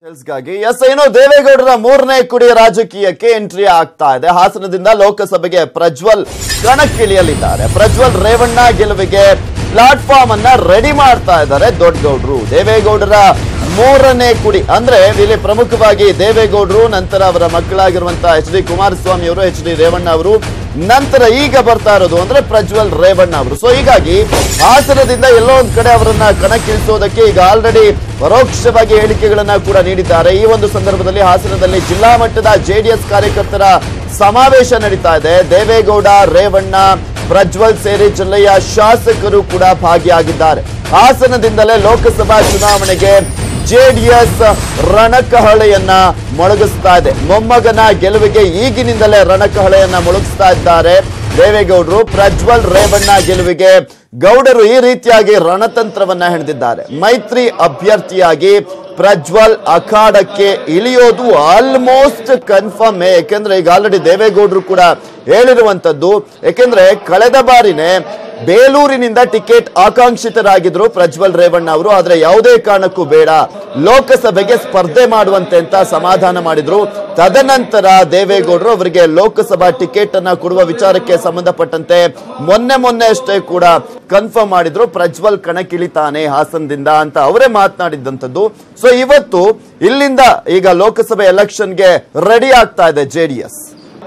ಗಾಗಿ ಎಸ್ ಏನು ದೇವೇಗೌಡರ ಮೂರನೇ ಕುಡಿಯ ರಾಜಕೀಯಕ್ಕೆ ಎಂಟ್ರಿ ಆಗ್ತಾ ಇದೆ ಹಾಸನದಿಂದ ಲೋಕಸಭೆಗೆ ಪ್ರಜ್ವಲ್ ಕಣಕ್ಕಿಳಿಯಲಿದ್ದಾರೆ ಪ್ರಜ್ವಲ್ ರೇವಣ್ಣ ಗೆಲುವಿಗೆ ಪ್ಲಾಟ್ಫಾರ್ಮ್ ಅನ್ನ ರೆಡಿ ಮಾಡ್ತಾ ಇದ್ದಾರೆ ದೊಡ್ಡಗೌಡ್ರು ದೇವೇಗೌಡರ ಮೂರನೇ ಕುಡಿ ಅಂದ್ರೆ ಇಲ್ಲಿ ಪ್ರಮುಖವಾಗಿ ದೇವೇಗೌಡರು ನಂತರ ಅವರ ಮಕ್ಕಳಾಗಿರುವಂತಹ ಎಚ್ ಡಿ ಕುಮಾರಸ್ವಾಮಿ ಅವರು ಎಚ್ ಡಿ ರೇವಣ್ಣ ಅವರು ನಂತರ ಈಗ ಬರ್ತಾ ಇರೋದು ಅಂದ್ರೆ ಪ್ರಜ್ವಲ್ ರೇವಣ್ಣ ಅವರು ಸೊ ಹೀಗಾಗಿ ಹಾಸನದಿಂದ ಎಲ್ಲೋ ಒಂದ್ ಕಡೆ ಅವರನ್ನ ಕಣಕ್ಕಿಳಿಸೋದಕ್ಕೆ ಈಗ ಆಲ್ರೆಡಿ ಪರೋಕ್ಷವಾಗಿ ಹೇಳಿಕೆಗಳನ್ನ ಕೂಡ ನೀಡಿದ್ದಾರೆ ಈ ಒಂದು ಸಂದರ್ಭದಲ್ಲಿ ಹಾಸನದಲ್ಲಿ ಜಿಲ್ಲಾ ಮಟ್ಟದ ಜೆಡಿಎಸ್ ಕಾರ್ಯಕರ್ತರ ಸಮಾವೇಶ ನಡೀತಾ ಇದೆ ದೇವೇಗೌಡ ರೇವಣ್ಣ ಪ್ರಜ್ವಲ್ ಸೇರಿ ಜಿಲ್ಲೆಯ ಶಾಸಕರು ಕೂಡ ಭಾಗಿಯಾಗಿದ್ದಾರೆ ಹಾಸನದಿಂದಲೇ ಲೋಕಸಭಾ ಚುನಾವಣೆಗೆ ಜೆಡಿಎಸ್ ರಣಕಹಳೆಯನ್ನ ಮೊಳಗಿಸ್ತಾ ಇದೆ ಮೊಮ್ಮಗನ ಗೆಲುವಿಗೆ ಈಗಿನಿಂದಲೇ ರಣಕಹಳೆಯನ್ನ ಮೊಳಗಿಸ್ತಾ ಇದ್ದಾರೆ ದೇವೇಗೌಡರು ಪ್ರಜ್ವಲ್ ರೇವಣ್ಣ ಗೆಲುವಿಗೆ ಗೌಡರು ಈ ರೀತಿಯಾಗಿ ರಣತಂತ್ರವನ್ನ ಹೆಣೆದಿದ್ದಾರೆ ಮೈತ್ರಿ ಅಭ್ಯರ್ಥಿಯಾಗಿ ಪ್ರಜ್ವಲ್ ಅಖಾಡಕ್ಕೆ ಇಳಿಯೋದು ಆಲ್ಮೋಸ್ಟ್ ಕನ್ಫರ್ಮ್ ಯಾಕೆಂದ್ರೆ ಈಗ ಆಲ್ರೆಡಿ ದೇವೇಗೌಡರು ಕೂಡ ಹೇಳಿರುವಂತದ್ದು ಯಾಕೆಂದ್ರೆ ಕಳೆದ ಬಾರಿನೇ ಬೇಲೂರಿನಿಂದ ಟಿಕೆಟ್ ಆಕಾಂಕ್ಷಿತರಾಗಿದ್ರು ಪ್ರಜ್ವಲ್ ರೇವಣ್ಣ ಅವರು ಆದ್ರೆ ಯಾವುದೇ ಕಾರಣಕ್ಕೂ ಬೇಡ ಲೋಕಸಭೆಗೆ ಸ್ಪರ್ಧೆ ಮಾಡುವಂತೆ ಅಂತ ಸಮಾಧಾನ ಮಾಡಿದ್ರು ತದನಂತರ ದೇವೇಗೌಡರು ಅವರಿಗೆ ಲೋಕಸಭಾ ಟಿಕೆಟ್ ಅನ್ನ ಕೊಡುವ ವಿಚಾರಕ್ಕೆ ಸಂಬಂಧಪಟ್ಟಂತೆ ಮೊನ್ನೆ ಮೊನ್ನೆ ಅಷ್ಟೇ ಕೂಡ ಕನ್ಫರ್ಮ್ ಮಾಡಿದ್ರು ಪ್ರಜ್ವಲ್ ಕಣಕ್ಕಿಳಿತಾನೆ ಹಾಸನದಿಂದ ಅಂತ ಅವರೇ ಮಾತನಾಡಿದ್ದಂಥದ್ದು ಸೊ ಇವತ್ತು ಇಲ್ಲಿಂದ ಈಗ ಲೋಕಸಭೆ ಎಲೆಕ್ಷನ್ಗೆ ರೆಡಿ ಆಗ್ತಾ ಇದೆ ಜೆಡಿಎಸ್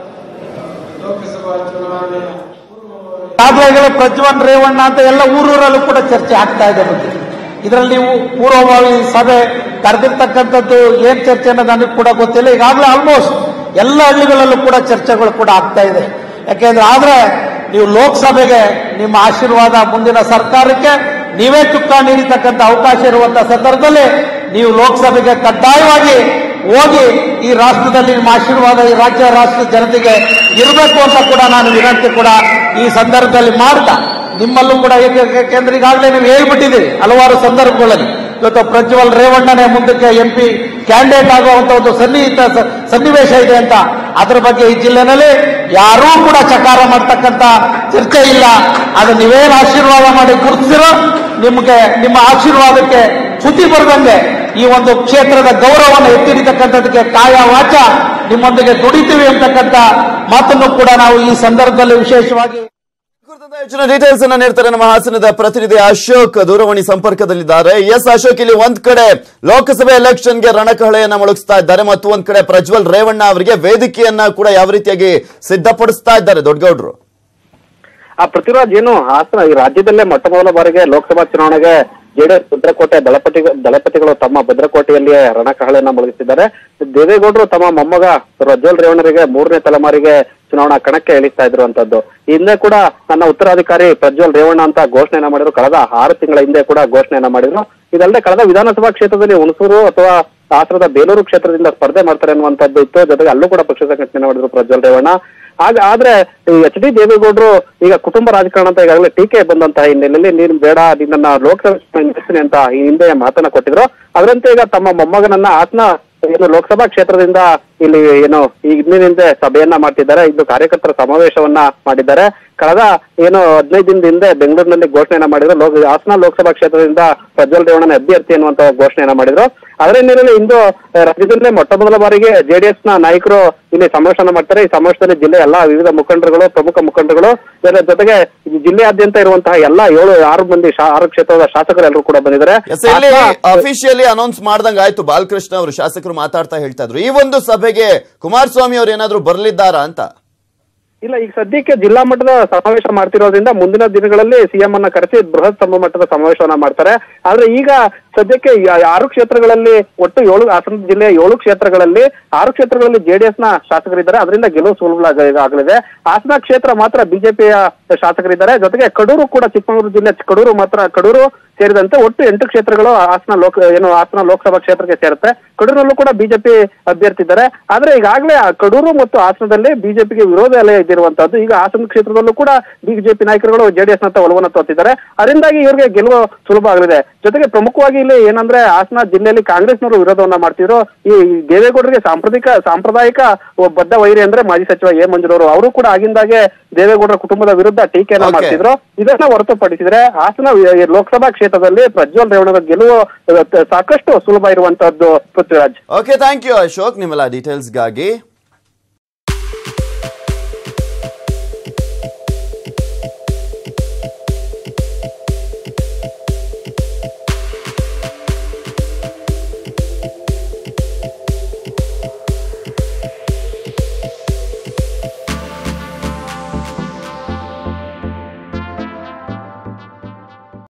ದಾಖಲೆಗಳು ಪ್ರಜ್ವಲ್ ರೇವಣ್ಣ ಅಂತ ಎಲ್ಲ ಊರೂರಲ್ಲೂ ಕೂಡ ಚರ್ಚೆ ಆಗ್ತಾ ಇದೆ ಬಗ್ಗೆ ಇದರಲ್ಲಿ ನೀವು ಪೂರ್ವಭಾವಿ ಸಭೆ ಕರೆದಿರ್ತಕ್ಕಂಥದ್ದು ಏನ್ ಚರ್ಚೆ ಅನ್ನೋದು ನನಗೆ ಕೂಡ ಗೊತ್ತಿಲ್ಲ ಈಗಾಗಲೇ ಆಲ್ಮೋಸ್ಟ್ ಎಲ್ಲ ಹಳ್ಳಿಗಳಲ್ಲೂ ಕೂಡ ಚರ್ಚೆಗಳು ಕೂಡ ಆಗ್ತಾ ಇದೆ ಯಾಕೆಂದ್ರೆ ಆದ್ರೆ ನೀವು ಲೋಕಸಭೆಗೆ ನಿಮ್ಮ ಆಶೀರ್ವಾದ ಮುಂದಿನ ಸರ್ಕಾರಕ್ಕೆ ನೀವೇ ಚುಕ್ಕ ನೀಡಿರ್ತಕ್ಕಂಥ ಅವಕಾಶ ಇರುವಂತಹ ಸಂದರ್ಭದಲ್ಲಿ ನೀವು ಲೋಕಸಭೆಗೆ ಕಡ್ಡಾಯವಾಗಿ ಹೋಗಿ ಈ ರಾಷ್ಟ್ರದಲ್ಲಿ ನಿಮ್ಮ ಆಶೀರ್ವಾದ ಈ ರಾಜ್ಯ ರಾಷ್ಟ್ರದ ಜನತೆಗೆ ಇರಬೇಕು ಅಂತ ಕೂಡ ನಾನು ವಿನಂತಿ ಕೂಡ ಈ ಸಂದರ್ಭದಲ್ಲಿ ಮಾಡ್ತಾ ನಿಮ್ಮಲ್ಲೂ ಕೂಡ ಏಕೆ- ಏಕೆಂದ್ರೆ ಈಗಾಗಲೇ ನೀವು ಹೇಳ್ಬಿಟ್ಟಿದ್ದೀರಿ ಹಲವಾರು ಸಂದರ್ಭಗಳಲ್ಲಿ ಇವತ್ತು ಪ್ರಜ್ವಲ್ ರೇವಣ್ಣನೇ ಮುಂದಕ್ಕೆ ಎಂ ಪಿ ಕ್ಯಾಂಡಿಡೇಟ್ ಆಗುವಂತ ಒಂದು ಸನ್ನಿಹಿತ ಸ- ಸನ್ನಿವೇಶ ಇದೆ ಅಂತ ಅದ್ರ ಬಗ್ಗೆ ಈ ಜಿಲ್ಲೆನಲ್ಲಿ ಯಾರೂ ಕೂಡ ಚಕಾರ ಮಾಡ್ತಕ್ಕಂತ ಚರ್ಚೆ ಇಲ್ಲ ಅದು ನೀವೇನು ಆಶೀರ್ವಾದ ಮಾಡಿ ಗುರುತಿಸಿರೋ ನಿಮ್ಗೆ ನಿಮ್ಮ ಆಶೀರ್ವಾದಕ್ಕೆ ಚ್ಯುತಿ ಬರದಂಗೆ ಈ ಒಂದು ಕ್ಷೇತ್ರದ ಗೌರವವನ್ನು ಎತ್ತಿಡಿತಕ್ಕಂಥದಕ್ಕೆ ಕಾಯ ವಾಚ ನಿಮ್ಮೊಂದಿಗೆ ದುಡಿತೀವಿ ಅಂತಕ್ಕಂಥ ಮಾತನ್ನು ಕೂಡ ನಾವು ಈ ಸಂದರ್ಭದಲ್ಲಿ ವಿಶೇಷವಾಗಿ ಕುರಿತಂತೆ ಹೆಚ್ಚಿನ ಡೀಟೇಲ್ಸ್ ಅನ್ನ ನೀಡ್ತಾರೆ ನಮ್ಮ ಹಾಸನದ ಪ್ರತಿನಿಧಿ ಅಶೋಕ್ ದೂರವಾಣಿ ಸಂಪರ್ಕದಲ್ಲಿದ್ದಾರೆ ಎಸ್ ಅಶೋಕ್ ಇಲ್ಲಿ ಒಂದ್ ಕಡೆ ಲೋಕಸಭೆ ಎಲೆಕ್ಷನ್ಗೆ ರಣಕಹಳೆಯನ್ನ ಮೊಳಗಿಸ್ತಾ ಇದ್ದಾರೆ ಮತ್ತು ಒಂದ್ ಕಡೆ ಪ್ರಜ್ವಲ್ ರೇವಣ್ಣ ಅವರಿಗೆ ವೇದಿಕೆಯನ್ನ ಕೂಡ ಯಾವ ರೀತಿಯಾಗಿ ಸಿದ್ಧಪಡಿಸ್ತಾ ಇದ್ದಾರೆ ದೊಡ್ಡಗೌಡರು ಆ ಪೃಥ್ವಿರಾಜ್ ಏನು ಹಾಸನ ಈ ರಾಜ್ಯದಲ್ಲೇ ಮೊಟ್ಟ ಮೊದಲ ಬಾರಿಗೆ ಲೋಕಸಭಾ ಚುನಾವಣೆಗೆ ಜೆಡಿಎಸ್ ಭದ್ರಕೋಟೆ ದಳಪತಿ ದಳಪತಿಗಳು ತಮ್ಮ ಭದ್ರಕೋಟೆಯಲ್ಲಿಯೇ ರಣಕಹಳೆಯನ್ನ ಮೊಳಗಿಸಿದ್ದಾರೆ ದೇವೇಗೌಡರು ತಮ್ಮ ಮೊಮ್ಮಗ ಪ್ರಜ್ವಲ್ ರೇವಣ್ಣರಿಗೆ ಮೂರನೇ ತಲೆಮಾರಿಗೆ ಚುನಾವಣಾ ಕಣಕ್ಕೆ ಇಳಿಸ್ತಾ ಇರುವಂತದ್ದು ಹಿಂದೆ ಕೂಡ ನನ್ನ ಉತ್ತರಾಧಿಕಾರಿ ಪ್ರಜ್ವಲ್ ರೇವಣ್ಣ ಅಂತ ಘೋಷಣೆಯನ್ನ ಮಾಡಿದ್ರು ಕಳೆದ ಆರು ತಿಂಗಳ ಹಿಂದೆ ಕೂಡ ಘೋಷಣೆಯನ್ನ ಮಾಡಿದ್ರು ಇದಲ್ಲದೆ ಕಳೆದ ವಿಧಾನಸಭಾ ಕ್ಷೇತ್ರದಲ್ಲಿ ಹುಣಸೂರು ಅಥವಾ ಹಾಸನದ ಬೇಲೂರು ಕ್ಷೇತ್ರದಿಂದ ಸ್ಪರ್ಧೆ ಮಾಡ್ತಾರೆ ಅನ್ನುವಂಥದ್ದು ಇತ್ತು ಜೊತೆಗೆ ಅಲ್ಲೂ ಕೂಡ ಪಕ್ಷ ಸಂಘಟನೆ ಮಾಡಿದ್ರು ಪ್ರಜ್ವಲ್ ರೇವಣ್ಣ ಆಗ ಆದ್ರೆ ಎಚ್ ಡಿ ದೇವೇಗೌಡರು ಈಗ ಕುಟುಂಬ ರಾಜಕಾರಣ ಅಂತ ಈಗಾಗಲೇ ಟೀಕೆ ಬಂದಂತಹ ಹಿನ್ನೆಲೆಯಲ್ಲಿ ನೀನು ಬೇಡ ನಿನ್ನ ಲೋಕಸಭೆ ನಿಲ್ಲಿಸ್ತೀನಿ ಅಂತ ಈ ಹಿಂದೆ ಮಾತನ್ನ ಕೊಟ್ಟಿದ್ರು ಅದರಂತೆ ಈಗ ತಮ್ಮ ಮೊಮ್ಮಗನನ್ನ ಹಾಸನ ಏನು ಲೋಕಸಭಾ ಕ್ಷೇತ್ರದಿಂದ ಇಲ್ಲಿ ಏನು ಈ ಹಿಂದಿನಿಂದ ಸಭೆಯನ್ನ ಮಾಡ್ತಿದ್ದಾರೆ ಇದು ಕಾರ್ಯಕರ್ತರ ಸಮಾವೇಶವನ್ನ ಮಾಡಿದ್ದಾರೆ ಕಳೆದ ಏನು ಹದಿನೈದು ದಿನದ ಹಿಂದೆ ಬೆಂಗಳೂರಿನಲ್ಲಿ ಘೋಷಣೆಯನ್ನ ಮಾಡಿದ್ರು ಲೋಕ ಹಾಸನ ಲೋಕಸಭಾ ಕ್ಷೇತ್ರದಿಂದ ಪ್ರಜ್ವಲ್ ರೇವಣ್ಣನ ಅಭ್ಯರ್ಥಿ ಅನ್ನುವಂತ ಘೋಷಣೆಯನ್ನ ಮಾಡಿದ್ರು ಅದರ ಹಿನ್ನೆಲೆಯಲ್ಲಿ ಇಂದು ಆ, ರಾಜ್ಯದಲ್ಲೇ ಮೊಟ್ಟ ಮೊದಲ ಬಾರಿಗೆ ಜೆಡಿಎಸ್ ನ ನಾಯಕರು ಇಲ್ಲಿ ಸಮಾವೇಶನ ಮಾಡ್ತಾರೆ ಈ ಸಮಾವೇಶದಲ್ಲಿ ಜಿಲ್ಲೆ ಎಲ್ಲಾ ವಿವಿಧ ಮುಖಂಡರುಗಳು ಪ್ರಮುಖ ಮುಖಂಡರುಗಳು ಇದರ ಜೊತೆಗೆ ಈ ಜಿಲ್ಲೆಯಾದ್ಯಂತ ಇರುವಂತಹ ಎಲ್ಲಾ ಏಳು ಆರು ಮಂದಿ ಶಾ- ಆರು ಕ್ಷೇತ್ರದ ಶಾಸಕರೆಲ್ಲರೂ ಕೂಡ ಬಂದಿದ್ದಾರೆ ಎಸ್ ಇಲ್ಲಿ ಹಾಸನ- ಅಫಿಷಿಯಲಿ ಅನೌನ್ಸ್ ಮಾಡ್ದಂಗ ಆಯ್ತು ಬಾಲಕೃಷ್ಣ ಅವರು ಶಾಸಕರು ಮಾತಾಡ್ತಾ ಹೇಳ್ತಾ ಇದ್ರು ಈ ಒಂದು ಸಭೆಗೆ ಕುಮಾರಸ್ವಾಮಿ ಅವರು ಏನಾದ್ರು ಬರ್ಲಿದ್ದಾರಾ ಅಂತ ಇಲ್ಲ ಈಗ ಸದ್ಯಕ್ಕೆ ಜಿಲ್ಲಾ ಮಟ್ಟದ ಸಮಾವೇಶ ಮಾಡ್ತಿರೋದ್ರಿಂದ ಮುಂದಿನ ದಿನಗಳಲ್ಲಿ ಸಿಎಂ ಅನ್ನ ಕರೆಸಿ ಬೃಹತ್ ಸಮ ಮಟ್ಟದ ಸಮಾವೇಶವನ್ನ ಮಾಡ್ತಾರೆ ಆದ್ರೆ ಈಗ ಸದ್ಯಕ್ಕೆ ಈ ಆರು ಕ್ಷೇತ್ರಗಳಲ್ಲಿ ಒಟ್ಟು ಏಳು ಹಾಸನ ಜಿಲ್ಲೆಯ ಏಳು ಕ್ಷೇತ್ರಗಳಲ್ಲಿ ಆರು ಕ್ಷೇತ್ರಗಳಲ್ಲಿ ಜೆಡಿಎಸ್ ನ ಶಾಸಕರಿದ್ದಾರೆ ಅದರಿಂದ ಗೆಲುವು ಸುಲಭ ಆಗಲಿದೆ ಹಾಸನ ಕ್ಷೇತ್ರ ಮಾತ್ರ ಬಿಜೆಪಿಯ ಶಾಸಕರಿದ್ದಾರೆ ಜೊತೆಗೆ ಕಡೂರು ಕೂಡ ಚಿಕ್ಕಮಗಳೂರು ಜಿಲ್ಲೆ ಕಡೂರು ಮಾತ್ರ ಕಡೂರು ಸೇರಿದಂತೆ ಒಟ್ಟು ಎಂಟು ಕ್ಷೇತ್ರಗಳು ಹಾಸನ ಲೋಕ ಏನು ಹಾಸನ ಲೋಕಸಭಾ ಕ್ಷೇತ್ರಕ್ಕೆ ಸೇರುತ್ತೆ ಕಡೂರಲ್ಲೂ ಕೂಡ ಬಿಜೆಪಿ ಅಭ್ಯರ್ಥಿ ಇದ್ದಾರೆ ಆದ್ರೆ ಈಗಾಗಲೇ ಆ ಕಡೂರು ಮತ್ತು ಹಾಸನದಲ್ಲಿ ಬಿಜೆಪಿಗೆ ವಿರೋಧ ಅಲೆ ಇದ್ದಿರುವಂತದ್ದು ಈಗ ಹಾಸನ ಕ್ಷೇತ್ರದಲ್ಲೂ ಕೂಡ ಬಿಜೆಪಿ ನಾಯಕರುಗಳು ಜೆಡಿಎಸ್ ನತ್ತ ಒಲವನ್ನು ತೋರ್ತಿದ್ದಾರೆ ಅದರಿಂದಾಗಿ ಇವರಿಗೆ ಗೆಲುವು ಸುಲಭ ಆಗಲಿದೆ ಜೊತೆಗೆ ಪ್ರಮುಖವಾಗಿ ಇಲ್ಲಿ ಜಿಲ್ಲೆಯಲ್ಲಿ ಏನಂದ್ರೆ ಹಾಸನ ಜಿಲ್ಲೆಯಲ್ಲಿ ಕಾಂಗ್ರೆಸ್ನವರು ವಿರೋಧವನ್ನ ಮಾಡ್ತಿದ್ರು ಈ ದೇವೇಗೌಡರಿಗೆ ಸಾಂಪ್ರದಾಯಿಕ ಸಾಂಪ್ರದಾಯಿಕ ಒಬ್ಬ ಬದ್ಧ ವೈರಿ ಅಂದ್ರೆ ಮಾಜಿ ಸಚಿವ ಎ ಮಂಜುರವರು ಅವರು ಕೂಡ ಆಗಿಂದಾಗೆ ದೇವೇಗೌಡರ ಕುಟುಂಬದ ವಿರುದ್ಧ ಟೀಕೆಯನ್ನ Okay. ಮಾಡ್ತಿದ್ರು ಇದನ್ನ ಹೊರತುಪಡಿಸಿದ್ರೆ ಹಾಸನ ವಿ- ಲೋಕಸಭಾ ಕ್ಷೇತ್ರದಲ್ಲಿ ಪ್ರಜ್ವಲ್ ರೇವಣ್ಣರ ಗೆಲುವು ಅಹ್, ಸಾಕಷ್ಟು ಸುಲಭ ಇರುವಂತಹದ್ದು Prithviraj okay thank you Ashok ನಿಮ್ಮೆಲ್ಲ ಡೀಟೇಲ್ಸ್ಗಾಗಿ